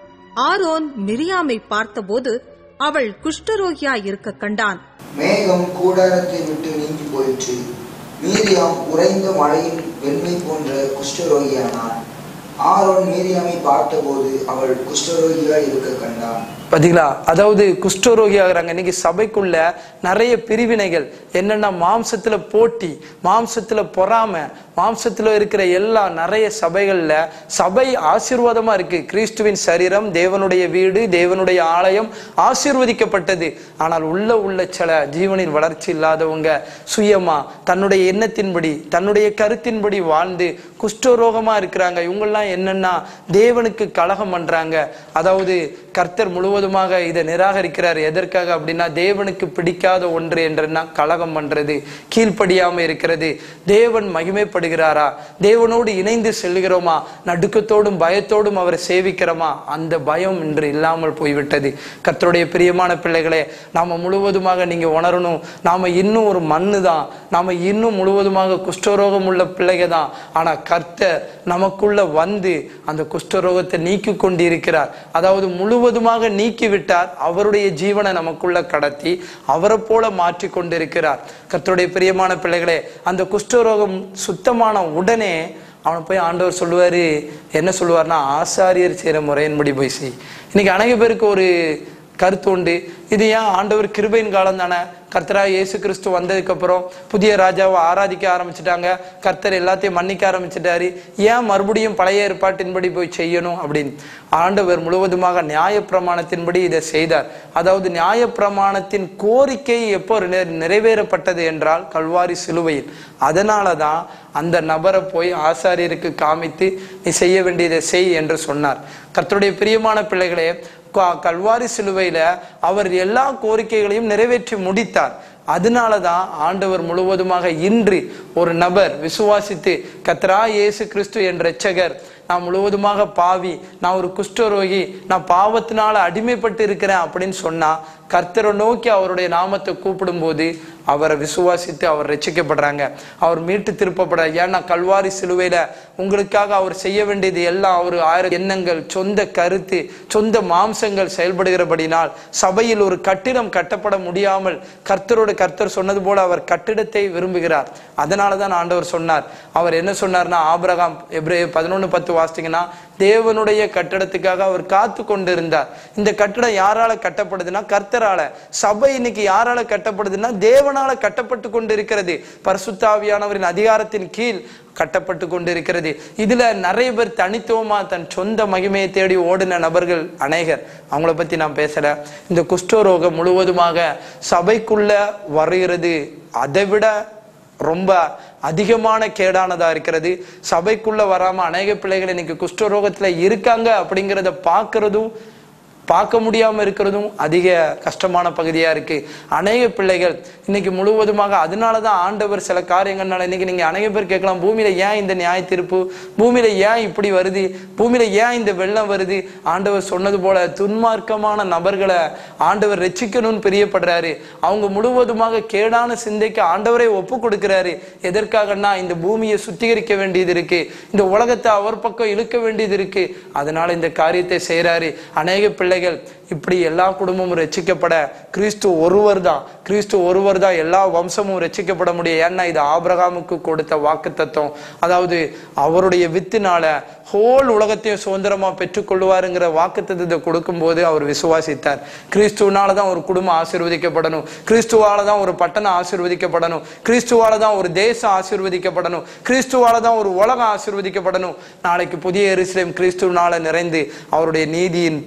ஆரோன் மிரியாமை பார்த்தபோது அவள் குஷ்டரோகியாயிருக்க கண்டான் மேகம் கூடாரத்தை விட்டு நீங்கி போயிற்று மீரியாம் உறைந்த மழையின் வெண்மை போன்ற குஷ்டரோகியானாள் ஆரோன் மீரியாமை பார்த்தபோது அவள் குஷ்டரோகியாய் இருக்க கண்டான் பாத்தீங்களா அதாவது குஷ்டரோகி ஆகுறாங்க இன்னைக்கு சபைக்குள்ள நிறைய பிரிவினைகள் என்னன்னா மாம்சத்துல போட்டி மாம்சத்துல பொறாம மாம்சத்துல இருக்கிற எல்லா நிறைய சபைகள்ல சபை ஆசீர்வாதமா இருக்கு கிறிஸ்துவின் சரீரம் தேவனுடைய வீடு தேவனுடைய ஆலயம் ஆசீர்வதிக்கப்பட்டது ஆனால் உள்ள உள்ள சில ஜீவனில் வளர்ச்சி இல்லாதவங்க சுயமா தன்னுடைய எண்ணத்தின்படி தன்னுடைய கருத்தின்படி வாழ்ந்து குஷ்டரோகமா இருக்கிறாங்க இவங்கெல்லாம் என்னன்னா தேவனுக்கு கலகம் பண்றாங்க அதாவது கர்த்தர் முழுவதுமாக இதை நிராகரிக்கிறார் எதற்காக அப்படின்னா தேவனுக்கு பிடிக்காத ஒன்று என்றன்னா கலகம் பண்றது கீழ்ப்படியாம இருக்கிறது தேவன் மகிமைப்படுகிறாரா தேவனோடு இணைந்து செல்கிறோமா நடுக்கத்தோடும் பயத்தோடும் அவரை சேவிக்கிறோமா அந்த பயம் இன்று இல்லாமல் போய்விட்டது கர்த்தருடைய பிரியமான பிள்ளைகளே நாம முழுவதுமாக நீங்க உணரணும் நாம இன்னும் ஒரு மண்ணு தான் நாம இன்னும் முழுவதுமாக குஷ்டரோகம் உள்ள பிள்ளைக தான் ஆனா கர்த்தர் நமக்குள்ள வந்து அந்த குஷ்டரோகத்தை நீக்கி கொண்டிருக்கிறார் அதாவது முழுவதுமாக நீக்கி விட்டார் அவருடைய ஜீவனை நமக்குள்ள கடத்தி அவரை போல மாற்றி கொண்டிருக்கிறார் கர்த்தருடைய பிரியமான பிள்ளைகளே அந்த குஷ்டரோகம் சுத்தமான உடனே அவனை போய் ஆண்டவர் சொல்லுவாரு என்ன சொல்லுவார்னா ஆசாரியர் செய்கிற முறையின்படி போய் செய் இன்னைக்கு அநேக பேருக்கு ஒரு கருத்து உண்டு இது ஏன் ஆண்டவர் கிருபையின் காலம் தானே கர்த்தரா இயேசு கிறிஸ்து வந்ததுக்கு அப்புறம் புதிய ராஜாவை ஆராதிக்க ஆரம்பிச்சிட்டாங்க கர்த்தர் எல்லாத்தையும் மன்னிக்க ஆரம்பிச்சிட்டாரு ஏன் மறுபடியும் பழைய ஏற்பாட்டின்படி போய் செய்யணும் அப்படின்னு ஆண்டவர் முழுவதுமாக நியாயப்பிரமாணத்தின்படி இதை செய்தார் அதாவது நியாயப்பிரமாணத்தின் கோரிக்கை எப்போ நிறை- நிறைவேறப்பட்டது என்றால் கல்வாரி சிலுவையில் அதனால தான் அந்த நபரை போய் ஆசாரியருக்கு காமித்து நீ செய்ய வேண்டியதை செய் என்று சொன்னார் கர்த்தருடைய பிரியமான பிள்ளைகளே க- கல்வாரி சிலுவையில அவர் எல்லா கோரிக்கைகளையும் நிறைவேற்றி முடித்தார் அதனால தான் ஆண்டவர் முழுவதுமாக இன்று ஒரு நபர் விசுவாசித்து கத்ரா இயேசு கிறிஸ்து என் இரட்சகர் நான் முழுவதுமாக பாவி நான் ஒரு குஷ்டரோகி நான் பாவத்தினால அடிமைப்பட்டு இருக்கிறேன் அப்படின்னு சொன்னா கர்த்தரை நோக்கி அவருடைய நாமத்தை கூப்பிடும்போது அவரை விசுவாசித்து அவர் ரட்சிக்கப்படுறாங்க அவர் மீட்டு திருப்பப்படுறார் ஏன்னா கல்வாரி சிலுவையில உங்களுக்காக அவர் செய்ய வேண்டியது எல்லாம் அவர் ஆயிரம் எண்ணங்கள் சொந்த கருத்து சொந்த மாம்சங்கள் செயல்படுகிறபடினால் சபையில் ஒரு கட்டிடம் கட்டப்பட முடியாமல் கர்த்தரோட கர்த்தர் சொன்னது போல அவர் கட்டிடத்தை விரும்புகிறார் அதனால தான் ஆண்டவர் சொன்னார் அவர் என்ன சொன்னார்னா ஆபிரகாம் எப்ரே பதினொன்று பத்து வாசித்தீங்கன்னா தேவனுடைய கட்டடத்துக்காக அவர் காத்து கொண்டிருந்தார் இந்த கட்டடம் யாரால கட்டப்படுதுன்னா கர்த்தரால சபை இன்னைக்கு யாரால கட்டப்படுதுன்னா தேவனால கட்டப்பட்டு கொண்டிருக்கிறது பரிசுத்தாவியானவரின் அதிகாரத்தின் கீழ் கட்டப்பட்டு கொண்டிருக்கிறது இதுல நிறைய பேர் தனித்துவமா தன் சொந்த மகிமையை தேடி ஓடின நபர்கள் அநேகர் அவங்கள பத்தி நான் பேசல இந்த குஷ்டரோகம் முழுவதுமாக சபைக்குள்ள வருகிறது அதை விட ரொம்ப அதிகமான கேடானதா இருக்கிறது சபைக்குள்ள வராம அநேக பிள்ளைகள் இன்னைக்கு குஷ்டரோகத்துல இருக்காங்க அப்படிங்கிறத பார்க்கறதும் பார்க்க முடியாம இருக்கிறதும் அதிக கஷ்டமான பகுதியா இருக்கு அநேக பிள்ளைகள் இன்னைக்கு முழுவதுமாக அதனால தான் ஆண்டவர் சில காரியங்கள்னால இன்னைக்கு நீங்க அநேக பேர் கேட்கலாம் பூமியில ஏன் இந்த நியாய தீர்ப்பு பூமியில ஏன் இப்படி வருது பூமியில ஏன் இந்த வெள்ளம் வருது ஆண்டவர் சொன்னது போல துன்மார்க்கமான நபர்களை ஆண்டவர் ரட்சிக்கணும்னு பிரியப்படுறாரு அவங்க முழுவதுமாக கேடான சிந்தைக்கு ஆண்டவரை ஒப்பு கொடுக்கிறாரு எதற்காகன்னா இந்த பூமியை சுத்திகரிக்க வேண்டியது இருக்கு இந்த உலகத்தை அவர் பக்கம் இழுக்க வேண்டியது இருக்கு அதனால இந்த காரியத்தை செய்றாரு அநேக பிள்ளைகள் இப்படி எல்லா குடும்பமும் ரட்சிக்கப்பட கிறிஸ்து ஒருவர் தான் கிறிஸ்து ஒருவர் தான் எல்லா வம்சமும் ரட்சிக்கப்பட முடியும் ஏன்னா இது ஆபிரகாமுக்கு கொடுத்த வாக்கு தத்துவம் அதாவது அவருடைய வித்தினால ஹோல் உலகத்தையும் சுதந்திரமா பெற்றுக்கொள்வாருங்கிற வாக்கு தத்துவத்தை கொடுக்கும்போது அவர் விசுவாசித்தார் கிறிஸ்துவனால தான் ஒரு குடும்பம் ஆசீர்வதிக்கப்படணும் கிறிஸ்துவால தான் ஒரு பட்டணம் ஆசீர்வதிக்கப்படணும் கிறிஸ்துவால தான் ஒரு தேசம் ஆசீர்வதிக்கப்படணும் கிறிஸ்துவால தான் ஒரு உலகம் ஆசீர்வதிக்கப்படணும் நாளைக்கு புதிய எருசலேம் கிறிஸ்துவனால நிறைந்து அவருடைய நீதியின்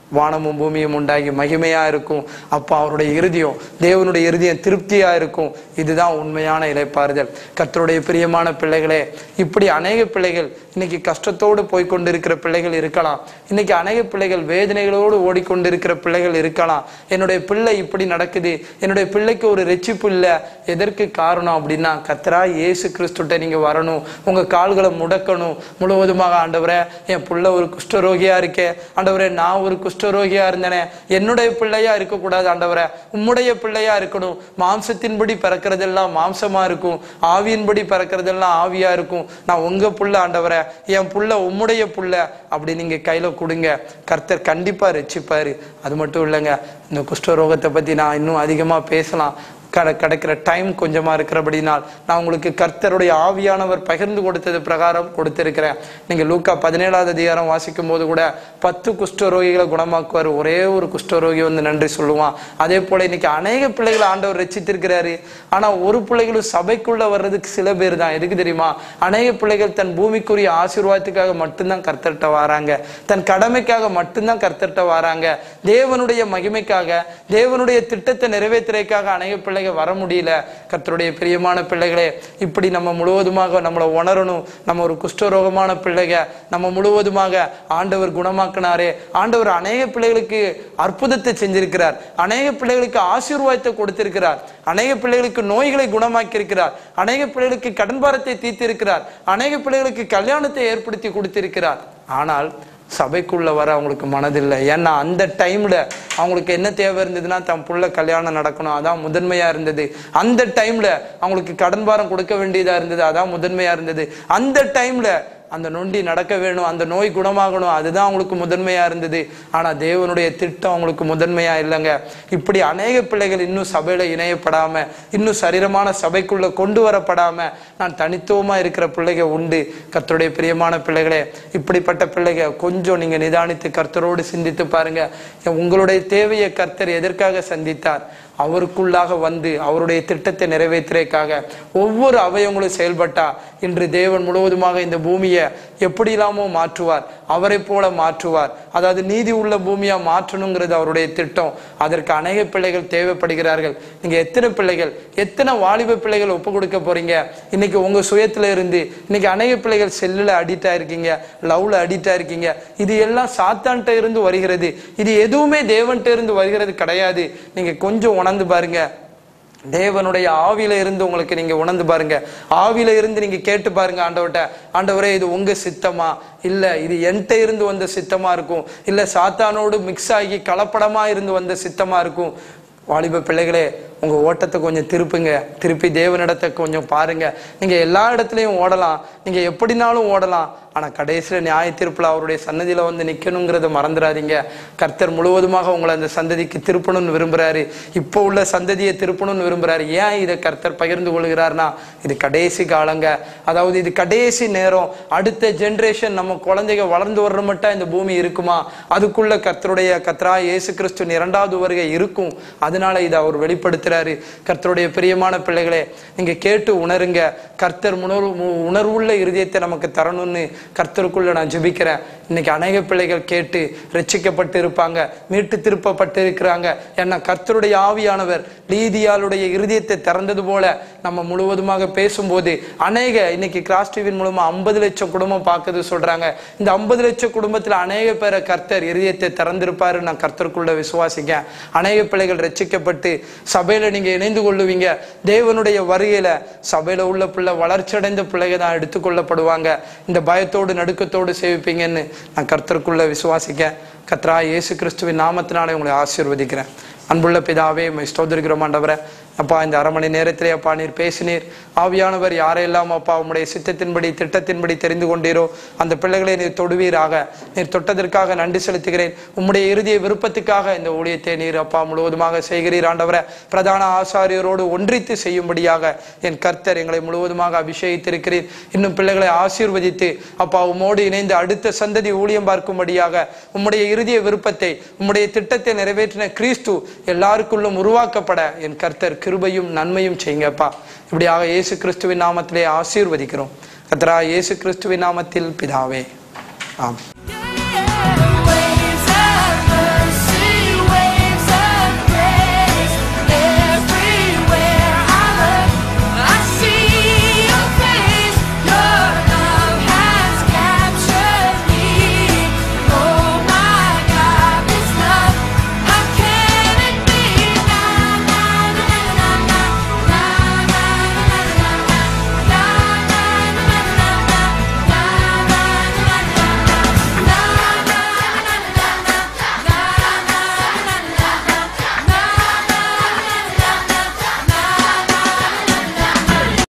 வானமும் பூமியும் உண்டாகி மகிமையா இருக்கும் அப்போ அவருடைய இருதயம் தேவனுடைய இருதயம் திருப்தியா இருக்கும் இதுதான் உண்மையான இலைப்பாறுதல் கர்த்தருடைய பிரியமான பிள்ளைகளே இப்படி அநேக பிள்ளைகள் இன்னைக்கு கஷ்டத்தோடு போய் கொண்டிருக்கிற பிள்ளைகள் இருக்கலாம் இன்னைக்கு அநேக பிள்ளைகள் வேதனைகளோடு ஓடிக்கொண்டிருக்கிற பிள்ளைகள் இருக்கலாம் என்னுடைய பிள்ளை இப்படி நடக்குது என்னுடைய பிள்ளைக்கு ஒரு ரெச்சிப்பு இல்லை எதற்கு காரணம் அப்படின்னா கர்த்தரா இயேசு கிறிஸ்துட்ட நீங்க வரணும் உங்க கால்களை முடக்கணும் முழுவதுமாக ஆண்டவரே என் புள்ள ஒரு குஷ்டரோகியா இருக்கே ஆண்டவரே நான் ஒரு குஷ்டரோகியா இருந்தேனே என்னுடைய பிள்ளையா இருக்கக்கூடாது ஆண்டவரே உம்முடைய பிள்ளையா இருக்கணும் மாம்சத்தின்படி பிறக்கிறதெல்லாம் மாம்சமா இருக்கும் ஆவியின்படி பிறக்கிறதெல்லாம் ஆவியா இருக்கும் நான் உங்க புள்ள ஆண்டவரே என் புள்ள உம்முடைய புள்ள அப்படி நீங்க கையில கொடுங்க கர்த்தர் கண்டிப்பா ரட்சிப்பாரு அது மட்டும் இல்லைங்க இந்த குஷ்டரோகத்தை பத்தி நான் இன்னும் அதிகமா பேசலாம் கட கிடைக்கிற டைம் கொஞ்சமா இருக்கிறபடினால் நான் உங்களுக்கு கர்த்தருடைய ஆவியானவர் பகிர்ந்து கொடுத்தது பிரகாரம் கொடுத்திருக்கிறேன் நீங்க லூக்கா பதினேழாவது அதிகாரம் வாசிக்கும் போது கூட பத்து குஷ்டரோகிகளை குணமாக்குவார் ஒரே ஒரு குஷ்டரோகி வந்து நன்றி சொல்லுவான் அதே போல இன்னைக்கு அநேக பிள்ளைகளை ஆண்டவர் ரச்சித்திருக்கிறாரு ஆனா ஒரு பிள்ளைகளும் சபைக்குள்ள வர்றதுக்கு சில பேர் தான் எதுக்கு தெரியுமா அநேக பிள்ளைகள் தன் பூமிக்குரிய ஆசீர்வாதத்துக்காக மட்டும்தான் கர்த்தர்கிட்ட வராங்க தன் கடமைக்காக மட்டும்தான் கர்த்தர்கிட்ட வராங்க தேவனுடைய மகிமைக்காக தேவனுடைய திட்டத்தை நிறைவேற்றுறதுக்காக அநேக பிள்ளைகள் வர முடியல கர்த்தருடைய பிரியமான பிள்ளைகளே இப்படி நம்ம முழுவதுமாக நம்மளை உணரணும் நம்ம ஒரு குஷ்டரோகமான பிள்ளைக நம்ம முழுவதுமாக ஆண்டவர் குணமாக்கினாரே ஆண்டவர் அநேக பிள்ளைகளுக்கு அற்புதத்தை செஞ்சிருக்கிறார் அநேக பிள்ளைகளுக்கு ஆசீர்வாதத்தை கொடுத்திருக்கிறார் அநேக பிள்ளைகளுக்கு நோய்களை குணமாக்கி இருக்கிறார் அநேக பிள்ளைகளுக்கு கடன் பாரத்தை தீர்த்திருக்கிறார் அநேக பிள்ளைகளுக்கு கல்யாணத்தை ஏற்படுத்தி கொடுத்திருக்கிறார் ஆனால் சபைக்குள்ள வர அவங்களுக்கு மனதில்லை ஏன்னா அந்த டைம்ல அவங்களுக்கு என்ன தேவை இருந்ததுன்னா தன் புள்ள கல்யாணம் நடக்கணும் அதான் முதன்மையா இருந்தது அந்த டைம்ல அவங்களுக்கு கடன் பாரம் கொடுக்க வேண்டியதா இருந்தது அதான் முதன்மையா இருந்தது அந்த டைம்ல அந்த நொண்டி நடக்க வேணும் அந்த நோய் குணமாகணும் அதுதான் அவங்களுக்கு முதன்மையா இருந்தது ஆனா தேவனுடைய திட்டம் அவங்களுக்கு முதன்மையா இல்லைங்க இப்படி அநேக பிள்ளைகள் இன்னும் சபையில இணையப்படாம இன்னும் சரீரமான சபைக்குள்ள கொண்டு வரப்படாம நான் தனித்துவமா இருக்கிற பிள்ளைங்க உண்டு கர்த்தருடைய பிரியமான பிள்ளைகளே இப்படிப்பட்ட பிள்ளைங்க கொஞ்சம் நீங்க நிதானித்து கர்த்தரோடு சிந்தித்து பாருங்க உங்களுடைய தேவையை கர்த்தர் எதற்காக சந்தித்தார் அவருக்குள்ளாக வந்து அவருடைய திட்டத்தை நிறைவேற்றுறதுக்காக ஒவ்வொரு அவயவங்களும் செயல்பட்டா இன்று தேவன் முழுவதுமாக இந்த பூமியை எப்படி இல்லாமோ மாற்றுவார் அவரை போல மாற்றுவார் அதாவது நீதி உள்ள பூமியா மாற்றணுங்கிறது அவருடைய திட்டம் அதற்கு அநேக பிள்ளைகள் தேவைப்படுகிறார்கள் நீங்க எத்தனை பிள்ளைகள் எத்தனை வாலிப பிள்ளைகள் ஒப்பு கொடுக்க போறீங்க இன்னைக்கு உங்க சுயத்துல இருந்து இன்னைக்கு அநேக பிள்ளைகள் செல்லுல அடிக்ட் ஆயிருக்கீங்க லவ்ல அடிக்ட் ஆயிருக்கீங்க இது எல்லாம் சாத்தான்ட்ட இருந்து வருகிறது இது எதுவுமே தேவன்கிட்ட இருந்து வருகிறது கிடையாது நீங்க கொஞ்சம் உணர்ந்து பாருங்க தேவனுடைய ஆவியில இருந்து உங்களுக்கு நீங்க உணர்ந்து பாருங்க ஆவியில இருந்து நீங்க கேட்டு பாருங்க ஆண்டவர்கிட்ட ஆண்டவரே இது உங்க சித்தமா இல்ல இது என்கிட்ட இருந்து வந்த சித்தமா இருக்கும் இல்ல சாத்தானோடு மிக்ஸ் ஆகி கலப்படமா இருந்து வந்த சித்தமா இருக்கும் வாலிப பிள்ளைகளே உங்க ஓட்டத்தை கொஞ்சம் திருப்புங்க திருப்பி தேவனிடத்தை கொஞ்சம் பாருங்க நீங்க எல்லா இடத்துலயும் ஓடலாம் நீங்க எப்படினாலும் ஓடலாம் ஆனா கடைசியில நியாய தீர்ப்புல அவருடைய சன்னதியில வந்து நிக்கணுங்கிறத மறந்துடாதீங்க கர்த்தர் முழுவதுமாக உங்களை அந்த சந்ததிக்கு திருப்பணும்னு விரும்புறாரு இப்போ உள்ள சந்ததியை திருப்பணும்னு விரும்புறாரு ஏன் இதை கர்த்தர் பகிர்ந்து கொள்கிறார்னா இது கடைசி காலங்க அதாவது இது கடைசி நேரம் அடுத்த ஜெனரேஷன் நம்ம குழந்தைங்க வளர்ந்து வர்ற மட்டும் இந்த பூமி இருக்குமா அதுக்குள்ள கர்த்தருடைய கர்த்தரா இயேசு கிறிஸ்துவின் இரண்டாவது வருகை இருக்கும் அதனால இதை அவர் வெளிப்படுத்துறாரு கர்த்தருடைய பிரியமான பிள்ளைகளே நீங்க கேட்டு உணருங்க கர்த்தர் உணர்வு மு- உணர்வுள்ள இருதயத்தை நமக்கு தரணும்னு கர்த்தருக்குள்ள நான் ஜெபிக்கிறேன் இன்னைக்கு அநேக பிள்ளைகள் கேட்டு ரட்சிக்கப்பட்டு இருப்பாங்க மீட்டு திருப்பப்பட்டு இருக்கிறாங்க ஏன்னா கர்த்தருடைய ஆவியானவர் லீதியாளுடைய இருதயத்தை திறந்தது போல நம்ம முழுவதுமாக பேசும்போது அநேக இன்னைக்கு கிராஸ் டிவியின் மூலமா ஐம்பது லட்சம் குடும்பம் பார்க்குது சொல்றாங்க இந்த ஐம்பது லட்சம் குடும்பத்துல அநேக பேரை கர்த்தர் இருதயத்தை திறந்திருப்பாரு நான் கர்த்தருக்குள்ள விசுவாசிக்கேன் அநேக பிள்ளைகள் ரட்சிக்கப்பட்டு சபையில நீங்க இணைந்து கொள்ளுவீங்க தேவனுடைய வருகையில சபையில உள்ள பிள்ளை வளர்ச்சியடைந்த பிள்ளைங்க தான் எடுத்துக்கொள்ளப்படுவாங்க இந்த பயத்தோடு நடுக்கத்தோடு சேவிப்பீங்கன்னு நான் கர்த்தருக்குள்ள விசுவாசிக்கேன் கர்த்தரா இயேசு கிறிஸ்துவின் நாமத்தினாலே உங்களை ஆசீர்வதிக்கிறேன் அன்புள்ள பிதாவே மை ஸ்தோத்திரிக்கிறோம் ஆண்டவரே அப்பா இந்த அரை மணி நேரத்திலே அப்பா நீர் பேசினீர் ஆவியானவர் யாரெல்லாம் அப்பா உம்முடைய சித்தத்தின்படி திட்டத்தின்படி தெரிந்து கொண்டீரோ அந்த பிள்ளைகளை நீர் தொடுவீராக நீர் தொட்டதற்காக நன்றி செலுத்துகிறேன் உம்முடைய இறுதிய விருப்பத்துக்காக இந்த ஊழியத்தை நீர் அப்பா முழுவதுமாக செய்கிறீர் ஆண்டவரே பிரதான ஆசாரியரோடு ஒன்றித்து செய்யும்படியாக என் கர்த்தர் எங்களை முழுவதுமாக அபிஷேகித்திருக்கிறீர் இன்னும் பிள்ளைகளை ஆசீர்வதித்து அப்பா உம்மோடு இணைந்து அடுத்த சந்ததி ஊழியம் பார்க்கும்படியாக உம்முடைய இறுதிய விருப்பத்தை உம்முடைய திட்டத்தை நிறைவேற்றின கிறிஸ்து எல்லாருக்குள்ளும் உருவாக்கப்பட என் கர்த்தர் கிருபையும் நன்மையும் செய்யுங்கப்பா இப்படியாக இயேசு கிறிஸ்துவின் நாமத்திலே ஆசீர்வதிக்கிறோம் கர்த்தரா இயேசு கிறிஸ்துவின் நாமத்தில் பிதாவே ஆம்